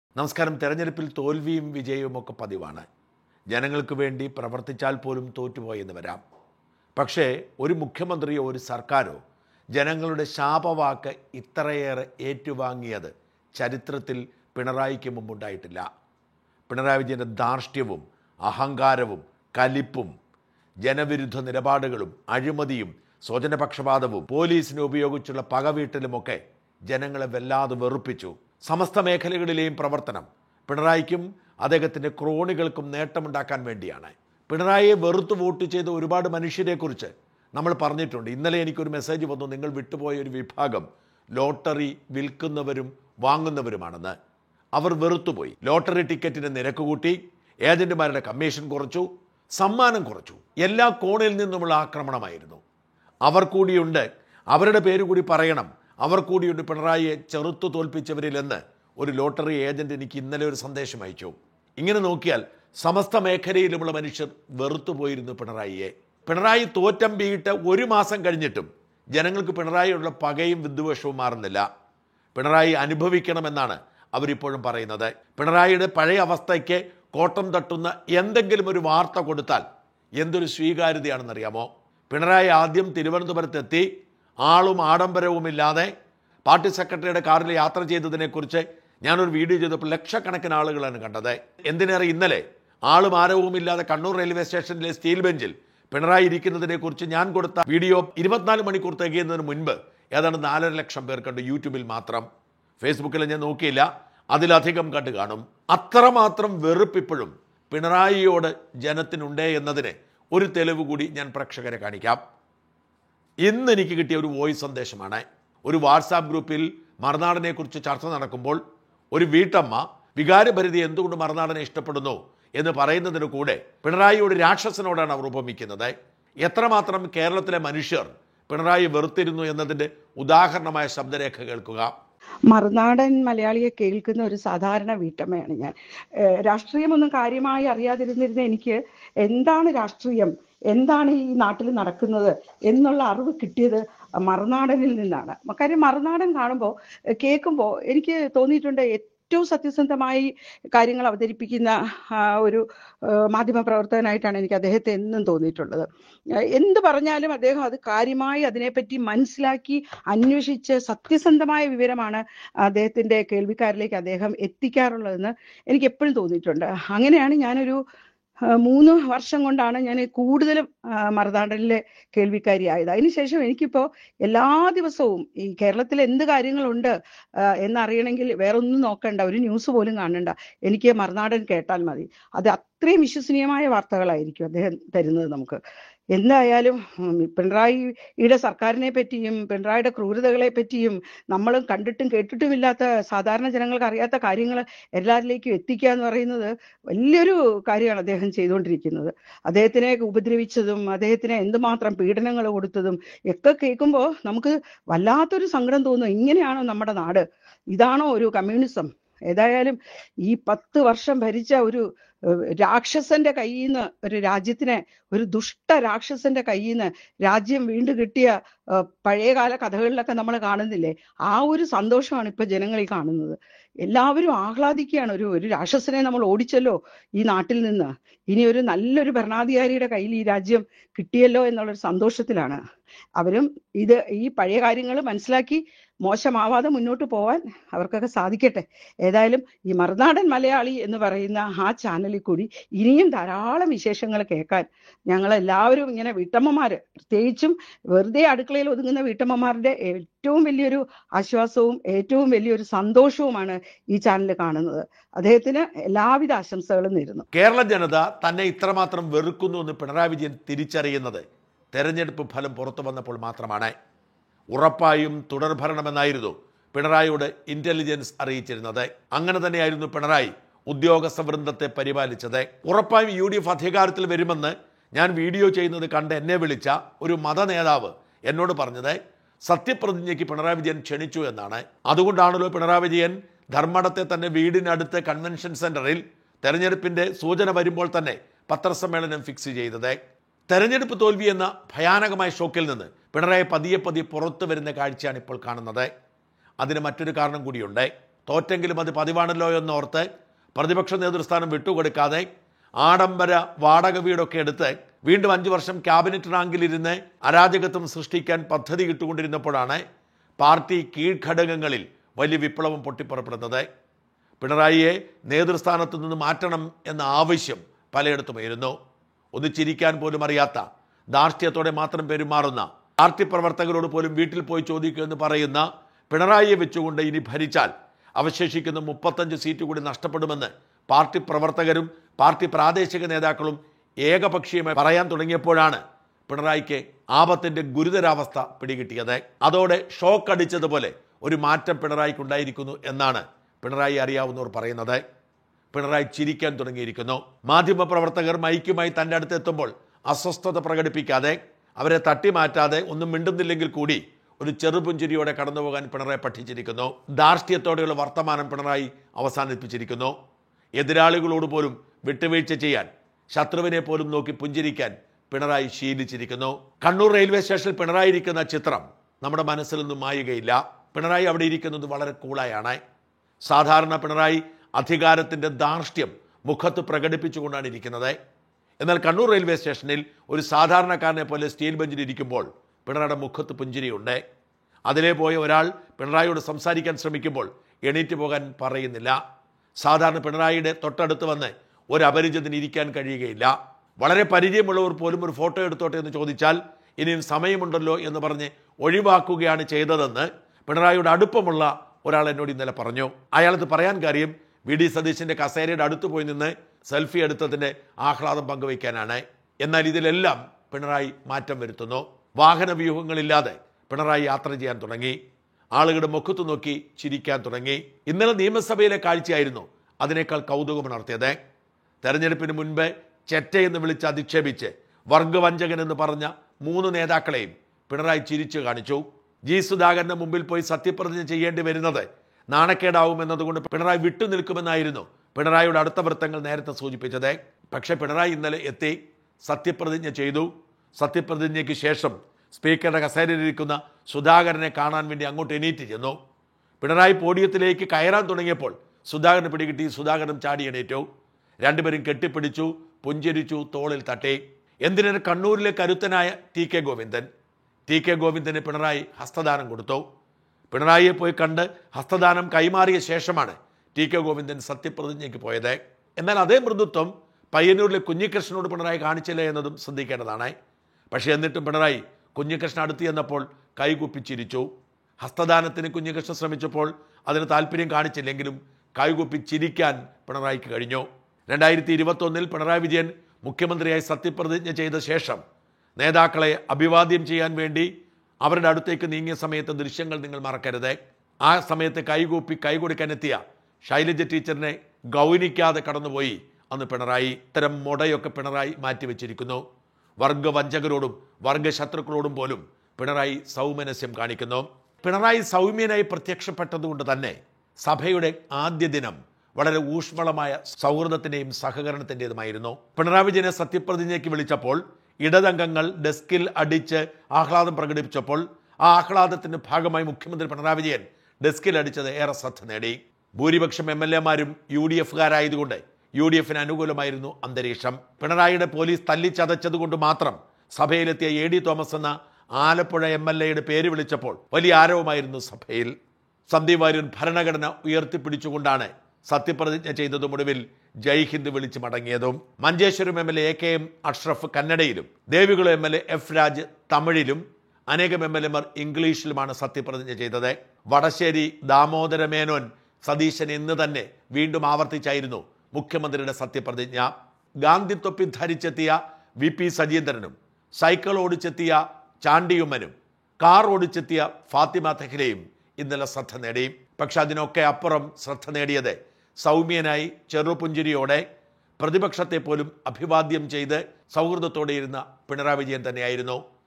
നമസ്കാരം തെരഞ്ഞെടുപ്പിൽ തോൽവിയും വിജയവും ഒക്കെ പതിവാണ് ജനങ്ങൾക്ക് വേണ്ടി പ്രവർത്തിച്ചാൽ പോലും തോറ്റുപോയെന്ന് വരാം പക്ഷേ ഒരു മുഖ്യമന്ത്രിയോ ഒരു സർക്കാരോ ജനങ്ങളുടെ ശാപവാക്ക് ഇത്രയേറെ ഏറ്റുവാങ്ങിയത് ചരിത്രത്തിൽ പിണറായിക്ക് മുമ്പുണ്ടായിട്ടില്ല പിണറായി വിജയൻ്റെ ധാർഷ്ട്യവും അഹങ്കാരവും കലിപ്പും ജനവിരുദ്ധ നിലപാടുകളും അഴിമതിയും സ്വജനപക്ഷപാതവും പോലീസിനെ ഉപയോഗിച്ചുള്ള പകവീട്ടലുമൊക്കെ ജനങ്ങളെ വല്ലാതെ വെറുപ്പിച്ചു സമസ്ത മേഖലകളിലെയും പ്രവർത്തനം പിണറായിക്കും അദ്ദേഹത്തിൻ്റെ ക്രോണികൾക്കും നേട്ടമുണ്ടാക്കാൻ വേണ്ടിയാണ് പിണറായിയെ വെറുത്ത് വോട്ട് ചെയ്ത ഒരുപാട് മനുഷ്യരെക്കുറിച്ച് നമ്മൾ പറഞ്ഞിട്ടുണ്ട് ഇന്നലെ എനിക്കൊരു മെസ്സേജ് വന്നു നിങ്ങൾ വിട്ടുപോയ ഒരു വിഭാഗം ലോട്ടറി വിൽക്കുന്നവരും വാങ്ങുന്നവരുമാണെന്ന് അവർ വെറുത്തുപോയി ലോട്ടറി ടിക്കറ്റിന് നിരക്ക് കൂട്ടി ഏജന്റുമാരുടെ കമ്മീഷൻ കുറച്ചു സമ്മാനം കുറച്ചു എല്ലാ കോണിൽ നിന്നുമുള്ള ആക്രമണമായിരുന്നു അവർ കൂടിയുണ്ട് അവരുടെ പേര് കൂടി പറയണം അവർ കൂടിയുണ്ട് പിണറായിയെ ചെറുത്തു തോൽപ്പിച്ചവരിലെന്ന് ഒരു ലോട്ടറി ഏജന്റ് എനിക്ക് ഇന്നലെ ഒരു സന്ദേശം അയച്ചു ഇങ്ങനെ നോക്കിയാൽ സമസ്ത മേഖലയിലുമുള്ള മനുഷ്യർ വെറുത്തു പോയിരുന്നു പിണറായിയെ പിണറായി തോറ്റമ്പിയിട്ട് ഒരു മാസം കഴിഞ്ഞിട്ടും ജനങ്ങൾക്ക് പിണറായിയുള്ള പകയും വിദ്വേഷവും മാറുന്നില്ല പിണറായി അനുഭവിക്കണമെന്നാണ് അവരിപ്പോഴും പറയുന്നത് പിണറായിയുടെ പഴയ അവസ്ഥയ്ക്ക് കോട്ടം തട്ടുന്ന എന്തെങ്കിലും ഒരു വാർത്ത കൊടുത്താൽ എന്തൊരു സ്വീകാര്യതയാണെന്നറിയാമോ പിണറായി ആദ്യം തിരുവനന്തപുരത്തെത്തി ആളും ആഡംബരവുമില്ലാതെ പാർട്ടി സെക്രട്ടറിയുടെ കാറിൽ യാത്ര ചെയ്തതിനെക്കുറിച്ച് ഞാനൊരു വീഡിയോ ചെയ്തപ്പോൾ ലക്ഷക്കണക്കിന് ആളുകളാണ് കണ്ടത് എന്തിനേറെ ഇന്നലെ ആളും ആരവുമില്ലാതെ കണ്ണൂർ റെയിൽവേ സ്റ്റേഷനിലെ സ്റ്റീൽ ബെഞ്ചിൽ പിണറായി ഇരിക്കുന്നതിനെ കുറിച്ച് ഞാൻ കൊടുത്ത വീഡിയോ ഇരുപത്തിനാല് മണിക്കൂർ തികയുന്നതിന് മുൻപ് ഏതാണ്ട് നാലര ലക്ഷം പേർ കണ്ടു യൂട്യൂബിൽ മാത്രം ഫേസ്ബുക്കിൽ ഞാൻ നോക്കിയില്ല അതിലധികം കണ്ടു കാണും അത്രമാത്രം വെറുപ്പിപ്പോഴും പിണറായിയോട് ജനത്തിനുണ്ടേ എന്നതിന് ഒരു തെളിവ് കൂടി ഞാൻ പ്രേക്ഷകരെ കാണിക്കാം ഇന്ന് എനിക്ക് കിട്ടിയ ഒരു വോയിസ് സന്ദേശമാണ് ഒരു വാട്സാപ്പ് ഗ്രൂപ്പിൽ മറുനാടനെ കുറിച്ച് ചർച്ച നടക്കുമ്പോൾ ഒരു വീട്ടമ്മ വികാരഭരിതി എന്തുകൊണ്ട് മറുനാടനെ ഇഷ്ടപ്പെടുന്നു എന്ന് പറയുന്നതിന് കൂടെ പിണറായിയോട് രാക്ഷസനോടാണ് അവർ ഉപമിക്കുന്നത് എത്രമാത്രം കേരളത്തിലെ മനുഷ്യർ പിണറായി വെറുത്തിരുന്നു എന്നതിൻ്റെ ഉദാഹരണമായ ശബ്ദരേഖ കേൾക്കുക മറുനാടൻ മലയാളിയെ കേൾക്കുന്ന ഒരു സാധാരണ വീട്ടമ്മയാണ് ഞാൻ ഏഹ് രാഷ്ട്രീയമൊന്നും കാര്യമായി അറിയാതിരുന്നിരുന്ന എനിക്ക് എന്താണ് രാഷ്ട്രീയം എന്താണ് ഈ നാട്ടിൽ നടക്കുന്നത് എന്നുള്ള അറിവ് കിട്ടിയത് മറുനാടനിൽ നിന്നാണ് കാര്യം മറുനാടൻ കാണുമ്പോൾ കേൾക്കുമ്പോൾ എനിക്ക് തോന്നിയിട്ടുണ്ട് ഏറ്റവും സത്യസന്ധമായി കാര്യങ്ങൾ അവതരിപ്പിക്കുന്ന ആ, ഒരു ഏഹ് മാധ്യമപ്രവർത്തകനായിട്ടാണ് എനിക്ക് അദ്ദേഹത്തെ എന്നും തോന്നിയിട്ടുള്ളത് ഏഹ് എന്ത് പറഞ്ഞാലും അദ്ദേഹം അത് കാര്യമായി അതിനെപ്പറ്റി മനസ്സിലാക്കി അന്വേഷിച്ച് സത്യസന്ധമായ വിവരമാണ് അദ്ദേഹത്തിന്റെ കേൾവിക്കാരിലേക്ക് അദ്ദേഹം എത്തിക്കാറുള്ളതെന്ന് എനിക്ക് എപ്പോഴും തോന്നിയിട്ടുണ്ട് അങ്ങനെയാണ് ഞാനൊരു ആ, മൂന്ന് വർഷം കൊണ്ടാണ് ഞാൻ കൂടുതലും ആ, മറുനാടനിലെ കേൾവിക്കാരിയായത് അതിനുശേഷം എനിക്കിപ്പോൾ എല്ലാ ദിവസവും ഈ കേരളത്തിൽ എന്ത് കാര്യങ്ങളുണ്ട് ആ, എന്നറിയണമെങ്കിൽ വേറെ ഒന്നും നോക്കണ്ട ഒരു ന്യൂസ് പോലും കാണണ്ട എനിക്ക് മറുനാടൻ കേട്ടാൽ മതി അത് അത്രയും വിശ്വസനീയമായ വാർത്തകളായിരിക്കും അദ്ദേഹം തരുന്നത് നമുക്ക് എന്തായാലും ഉം, പിണറായിയുടെ സർക്കാരിനെ പറ്റിയും പിണറായിയുടെ ക്രൂരതകളെ പറ്റിയും നമ്മൾ കണ്ടിട്ടും കേട്ടിട്ടുമില്ലാത്ത സാധാരണ ജനങ്ങൾക്ക് അറിയാത്ത കാര്യങ്ങൾ എല്ലാവരിലേക്കും എത്തിക്കുക എന്ന് പറയുന്നത് വലിയൊരു കാര്യമാണ് അദ്ദേഹം ചെയ്തുകൊണ്ടിരിക്കുന്നത് അദ്ദേഹത്തിനെ ഉപദ്രവിച്ചതും അദ്ദേഹത്തിന് എന്തുമാത്രം പീഡനങ്ങൾ കൊടുത്തതും ഒക്കെ കേൾക്കുമ്പോൾ നമുക്ക് വല്ലാത്തൊരു സങ്കടം തോന്നും ഇങ്ങനെയാണോ നമ്മുടെ നാട് ഇതാണോ ഒരു കമ്മ്യൂണിസം ഏതായാലും ഈ പത്ത് വർഷം ഭരിച്ച ഒരു ഏഹ്, രാക്ഷസന്റെ കയ്യിൽ നിന്ന് ഒരു രാജ്യത്തിനെ ഒരു ദുഷ്ട രാക്ഷസന്റെ കയ്യിൽ നിന്ന് രാജ്യം വീണ്ടും കിട്ടിയ ഏഹ്, പഴയകാല കഥകളിലൊക്കെ നമ്മൾ കാണുന്നില്ലേ ആ ഒരു സന്തോഷമാണ് ഇപ്പൊ ജനങ്ങളിൽ കാണുന്നത് എല്ലാവരും ആഹ്ലാദിക്കുകയാണ് ഒരു ഒരു രാക്ഷസനെ നമ്മൾ ഓടിച്ചല്ലോ ഈ നാട്ടിൽ നിന്ന് ഇനി ഒരു നല്ലൊരു ഭരണാധികാരിയുടെ കയ്യിൽ ഈ രാജ്യം കിട്ടിയല്ലോ എന്നുള്ളൊരു സന്തോഷത്തിലാണ് അവരും ഇത് ഈ പഴയ കാര്യങ്ങൾ മനസ്സിലാക്കി മോശമാവാതെ മുന്നോട്ട് പോവാൻ അവർക്കൊക്കെ സാധിക്കട്ടെ ഏതായാലും ഈ മറുനാടൻ മലയാളി എന്ന് പറയുന്ന ആ ചാനലിൽ കൂടി ഇനിയും ധാരാളം വിശേഷങ്ങൾ കേൾക്കാൻ ഞങ്ങൾ എല്ലാവരും ഇങ്ങനെ വീട്ടമ്മമാര് പ്രത്യേകിച്ചും വെറുതെ അടുക്കളയിൽ ഒതുങ്ങുന്ന വീട്ടമ്മമാരുടെ ഏറ്റവും വലിയൊരു ആശ്വാസവും ഏറ്റവും വലിയൊരു സന്തോഷവുമാണ് ഈ ചാനൽ കാണുന്നത് അദ്ദേഹത്തിന് എല്ലാവിധ ആശംസകളും നേരുന്നു കേരള ജനത തന്നെ ഇത്രമാത്രം വെറുക്കുന്നു എന്ന് പിണറായി വിജയൻ തിരിച്ചറിയുന്നത് തെരഞ്ഞെടുപ്പ് ഫലം പുറത്തു വന്നപ്പോൾ മാത്രമാണ് ഉറപ്പായും തുടർഭരണമെന്നായിരുന്നു പിണറായിയോട് ഇന്റലിജൻസ് അറിയിച്ചിരുന്നത് അങ്ങനെ തന്നെയായിരുന്നു പിണറായി ഉദ്യോഗസ്ഥ വൃന്ദത്തെ പരിപാലിച്ചത് ഉറപ്പായും യു ഡി എഫ് അധികാരത്തിൽ വരുമെന്ന് ഞാൻ വീഡിയോ ചെയ്യുന്നത് കണ്ട് എന്നെ വിളിച്ച ഒരു മത നേതാവ് എന്നോട് പറഞ്ഞത് സത്യപ്രതിജ്ഞയ്ക്ക് പിണറായി വിജയൻ ക്ഷണിച്ചു എന്നാണ് അതുകൊണ്ടാണല്ലോ പിണറായി വിജയൻ ധർമ്മടത്തെ തന്നെ വീടിനടുത്ത് കൺവെൻഷൻ സെന്ററിൽ തെരഞ്ഞെടുപ്പിന്റെ സൂചന വരുമ്പോൾ തന്നെ പത്രസമ്മേളനം ഫിക്സ് ചെയ്തത് തെരഞ്ഞെടുപ്പ് തോൽവി എന്ന ഭയാനകമായ ഷോക്കിൽ നിന്ന് പിണറായി പതിയെ പതിയെ പുറത്തു വരുന്ന കാഴ്ചയാണ് ഇപ്പോൾ കാണുന്നത് അതിന് മറ്റൊരു കാരണം കൂടിയുണ്ട് തോറ്റെങ്കിലും അത് പതിവാണല്ലോ എന്നോർത്ത് പ്രതിപക്ഷ നേതൃസ്ഥാനം വിട്ടുകൊടുക്കാതെ ആഡംബര വാടക വീടൊക്കെ എടുത്ത് വീണ്ടും അഞ്ചു വർഷം ക്യാബിനറ്റ് റാങ്കിലിരുന്ന് അരാജകത്വം സൃഷ്ടിക്കാൻ പദ്ധതി ഇട്ടുകൊണ്ടിരുന്നപ്പോഴാണ് പാർട്ടി കീഴ്ഘടകങ്ങളിൽ വലിയ വിപ്ലവം പൊട്ടിപ്പുറപ്പെടുന്നത് പിണറായിയെ നേതൃസ്ഥാനത്തു നിന്ന് മാറ്റണം എന്ന ആവശ്യം പലയിടത്തും ഉയരുന്നു ഒന്ന് ചിരിക്കാൻ പോലും അറിയാത്ത ധാർഷ്ട്യത്തോടെ മാത്രം പെരുമാറുന്ന പാർട്ടി പ്രവർത്തകരോട് പോലും വീട്ടിൽ പോയി ചോദിക്കുമെന്ന് പറയുന്ന പിണറായിയെ വെച്ചുകൊണ്ട് ഇനി ഭരിച്ചാൽ അവശേഷിക്കുന്ന മുപ്പത്തഞ്ച് സീറ്റ് കൂടി നഷ്ടപ്പെടുമെന്ന് പാർട്ടി പ്രവർത്തകരും പാർട്ടി പ്രാദേശിക നേതാക്കളും ഏകപക്ഷീയമായി പറയാൻ തുടങ്ങിയപ്പോഴാണ് പിണറായിക്ക് ആപത്തിന്റെ ഗുരുതരാവസ്ഥ പിടികിട്ടിയത് അതോടെ ഷോക്ക് അടിച്ചതുപോലെ ഒരു മാറ്റം പിണറായിക്കുണ്ടായിരിക്കുന്നു എന്നാണ് പിണറായി അറിയാവുന്നവർ പറയുന്നത് പിണറായി ചിരിക്കാൻ തുടങ്ങിയിരിക്കുന്നു മാധ്യമപ്രവർത്തകർ മൈക്കുമായി തൻ്റെ അടുത്ത് എത്തുമ്പോൾ അസ്വസ്ഥത പ്രകടിപ്പിക്കാതെ അവരെ തട്ടിമാറ്റാതെ ഒന്നും മിണ്ടുന്നില്ലെങ്കിൽ കൂടി ഒരു ചെറുപുഞ്ചിരിയോടെ കടന്നുപോകാൻ പിണറായി പഠിച്ചിരിക്കുന്നു ധാർഷ്ട്യത്തോടെയുള്ള വർത്തമാനം പിണറായി അവസാനിപ്പിച്ചിരിക്കുന്നു എതിരാളികളോട് പോലും വിട്ടുവീഴ്ച ചെയ്യാൻ ശത്രുവിനെ പോലും നോക്കി പുഞ്ചിരിക്കാൻ പിണറായി ശീലിച്ചിരിക്കുന്നു കണ്ണൂർ റെയിൽവേ സ്റ്റേഷനിൽ പിണറായി ഇരിക്കുന്ന ചിത്രം നമ്മുടെ മനസ്സിൽ നിന്നും മായുകയില്ല പിണറായി അവിടെ ഇരിക്കുന്നത് വളരെ കൂളായാണ് സാധാരണ പിണറായി അധികാരത്തിന്റെ ധാർഷ്ട്യം മുഖത്ത് പ്രകടിപ്പിച്ചുകൊണ്ടാണ് ഇരിക്കുന്നത് എന്നാൽ കണ്ണൂർ റെയിൽവേ സ്റ്റേഷനിൽ ഒരു സാധാരണക്കാരനെ പോലെ സ്റ്റീൽ ബെഞ്ചിൽ ഇരിക്കുമ്പോൾ പിണറായിയുടെ മുഖത്ത് പുഞ്ചിരിയുണ്ട് അതിലെ പോയ ഒരാൾ പിണറായിയോട് സംസാരിക്കാൻ ശ്രമിക്കുമ്പോൾ എണീറ്റ് പോകാൻ പറയുന്നില്ല സാധാരണ പിണറായിയുടെ തൊട്ടടുത്ത് വന്ന് ഒരു അപരിചിതന് ഇരിക്കാൻ കഴിയുകയില്ല വളരെ പരിചയമുള്ളവർ പോലും ഒരു ഫോട്ടോ എടുത്തോട്ടെ എന്ന് ചോദിച്ചാൽ ഇനിയും സമയമുണ്ടല്ലോ എന്ന് പറഞ്ഞ് ഒഴിവാക്കുകയാണ് ചെയ്തതെന്ന് പിണറായിയുടെ അടുപ്പമുള്ള ഒരാൾ എന്നോട് ഇന്നലെ പറഞ്ഞു അയാളത് പറയാൻ കാര്യം വി ഡി സതീശന്റെ കസേരയുടെ അടുത്ത് പോയി നിന്ന് സെൽഫി എടുത്തതിന്റെ ആഹ്ലാദം പങ്കുവയ്ക്കാനാണ് എന്നാൽ ഇതിലെല്ലാം പിണറായി മാറ്റം വരുത്തുന്നു വാഹന വ്യൂഹങ്ങളില്ലാതെ പിണറായി യാത്ര ചെയ്യാൻ തുടങ്ങി ആളുകളുടെ മുഖത്ത് നോക്കി ചിരിക്കാൻ തുടങ്ങി ഇന്നലെ നിയമസഭയിലെ കാഴ്ചയായിരുന്നു അതിനേക്കാൾ കൗതുകമുണർത്തിയത് തെരഞ്ഞെടുപ്പിന് മുൻപ് ചെറ്റയെന്ന് വിളിച്ച് അധിക്ഷേപിച്ച് വർഗവഞ്ചകൻ എന്ന് പറഞ്ഞ മൂന്ന് നേതാക്കളെയും പിണറായി ചിരിച്ചു കാണിച്ചു ജി സുധാകരന്റെ മുമ്പിൽ പോയി സത്യപ്രതിജ്ഞ ചെയ്യേണ്ടി വരുന്നത് നാണക്കേടാവുമെന്നതുകൊണ്ട് പിണറായി വിട്ടുനിൽക്കുമെന്നായിരുന്നു പിണറായിയുടെ അടുത്ത വൃത്തങ്ങൾ നേരത്തെ സൂചിപ്പിച്ചത് പക്ഷേ പിണറായി ഇന്നലെ എത്തി സത്യപ്രതിജ്ഞ ചെയ്തു സത്യപ്രതിജ്ഞയ്ക്ക് ശേഷം സ്പീക്കറുടെ കസേരയിലിരിക്കുന്ന സുധാകരനെ കാണാൻ വേണ്ടി അങ്ങോട്ട് എണീറ്റ് ചെന്നു പിണറായി പോഡിയത്തിലേക്ക് കയറാൻ തുടങ്ങിയപ്പോൾ സുധാകരന് പിടികിട്ടി സുധാകരൻ ചാടി എണീറ്റു രണ്ടുപേരും കെട്ടിപ്പിടിച്ചു പുഞ്ചിരിച്ചു തോളിൽ തട്ടി എന്തിനേറെ കണ്ണൂരിലെ കരുത്തനായ T K Govindan T K ഗോവിന്ദന് പിണറായി ഹസ്തദാനം കൊടുത്തു പിണറായിയെ പോയി കണ്ട് ഹസ്തദാനം കൈമാറിയ ശേഷമാണ് ടി കെ ഗോവിന്ദൻ സത്യപ്രതിജ്ഞയ്ക്ക് പോയത് എന്നാൽ അതേ മൃദുത്വം പയ്യന്നൂരിലെ കുഞ്ഞികൃഷ്ണനോട് പിണറായി കാണിച്ചില്ല എന്നതും ശ്രദ്ധിക്കേണ്ടതാണ് പക്ഷേ എന്നിട്ടും പിണറായി കുഞ്ഞികൃഷ്ണൻ അടുത്ത് ചെന്നപ്പോൾ കൈകുപ്പിച്ചിരിച്ചു ഹസ്തദാനത്തിന് കുഞ്ഞികൃഷ്ണൻ ശ്രമിച്ചപ്പോൾ അതിന് താല്പര്യം കാണിച്ചില്ലെങ്കിലും കൈകുപ്പി ചിരിക്കാൻ പിണറായിക്ക് കഴിഞ്ഞു രണ്ടായിരത്തി ഇരുപത്തൊന്നിൽ പിണറായി വിജയൻ മുഖ്യമന്ത്രിയായി സത്യപ്രതിജ്ഞ ചെയ്ത ശേഷം നേതാക്കളെ അഭിവാദ്യം ചെയ്യാൻ വേണ്ടി അവരുടെ അടുത്തേക്ക് നീങ്ങിയ സമയത്ത് ദൃശ്യങ്ങൾ നിങ്ങൾ മറക്കരുത് ആ സമയത്ത് കൈകൂപ്പി കൈകൊടുക്കാനെത്തിയ ശൈലജ ടീച്ചറിനെ ഗൗനിക്കാതെ കടന്നുപോയി അന്ന് പിണറായി ഇത്തരം മുടയൊക്കെ പിണറായി മാറ്റിവെച്ചിരിക്കുന്നു വർഗവഞ്ചകരോടും വർഗശത്രുക്കളോടും പോലും പിണറായി സൗമനസ്യം കാണിക്കുന്നു പിണറായി സൗമ്യനായി പ്രത്യക്ഷപ്പെട്ടതുകൊണ്ട് തന്നെ സഭയുടെ ആദ്യ ദിനം വളരെ ഊഷ്മളമായ സൗഹൃദത്തിന്റെയും സഹകരണത്തിൻ്റെതുമായിരുന്നു പിണറായി വിജയനെ സത്യപ്രതിജ്ഞയ്ക്ക് വിളിച്ചപ്പോൾ ഇടതംഗങ്ങൾ ഡെസ്കിൽ അടിച്ച് ആഹ്ലാദം പ്രകടിപ്പിച്ചപ്പോൾ ആ ആഹ്ലാദത്തിന്റെ ഭാഗമായി മുഖ്യമന്ത്രി പിണറായി വിജയൻ ഡെസ്കിൽ അടിച്ചത് ഏറെ ശ്രദ്ധ നേടി ഭൂരിപക്ഷം എം എൽ എമാരും യു ഡി എഫുകാരായതുകൊണ്ട് യു ഡി എഫിന് അനുകൂലമായിരുന്നു അന്തരീക്ഷം പിണറായിയുടെ പോലീസ് തല്ലിച്ചതച്ചതുകൊണ്ട് മാത്രം സഭയിലെത്തിയ എ ഡി തോമസ് എന്ന ആലപ്പുഴ എം എൽ എയുടെ പേര് വിളിച്ചപ്പോൾ വലിയ ആരവമായിരുന്നു സഭയിൽ സന്ദീപ് വാര്യൻ ഭരണഘടന ഉയർത്തിപ്പിടിച്ചുകൊണ്ടാണ് സത്യപ്രതിജ്ഞ ചെയ്തതും ഒടുവിൽ ജയ് ഹിന്ദ് വിളിച്ച് മടങ്ങിയതും Manjeshwaram M L A K M Ashraf കന്നഡയിലും Devikulam M L A F Raj തമിഴിലും അനേകം എം എൽ എമാർ ഇംഗ്ലീഷിലുമാണ് സത്യപ്രതിജ്ഞ ചെയ്തത് വടശ്ശേരി ദാമോദര മേനോൻ സതീശൻ ഇന്ന് തന്നെ വീണ്ടും ആവർത്തിച്ചായിരുന്നു മുഖ്യമന്ത്രിയുടെ സത്യപ്രതിജ്ഞ ഗാന്ധി തൊപ്പി ധരിച്ചെത്തിയ വി പി സജീന്ദ്രനും സൈക്കിൾ ഓടിച്ചെത്തിയ ചാണ്ടിയുമ്മനും കാർ ഓടിച്ചെത്തിയ ഫാത്തിമ തെഹ്ലയും ഇന്നലെ ശ്രദ്ധ നേടി പക്ഷെ അതിനൊക്കെ അപ്പുറം ശ്രദ്ധ നേടിയത് സൗമ്യനായി ചെറുപുഞ്ചിരിയോടെ പ്രതിപക്ഷത്തെ പോലും അഭിവാദ്യം ചെയ്ത് സൗഹൃദത്തോടെ ഇരുന്ന പിണറായി വിജയൻ തന്നെയായിരുന്നു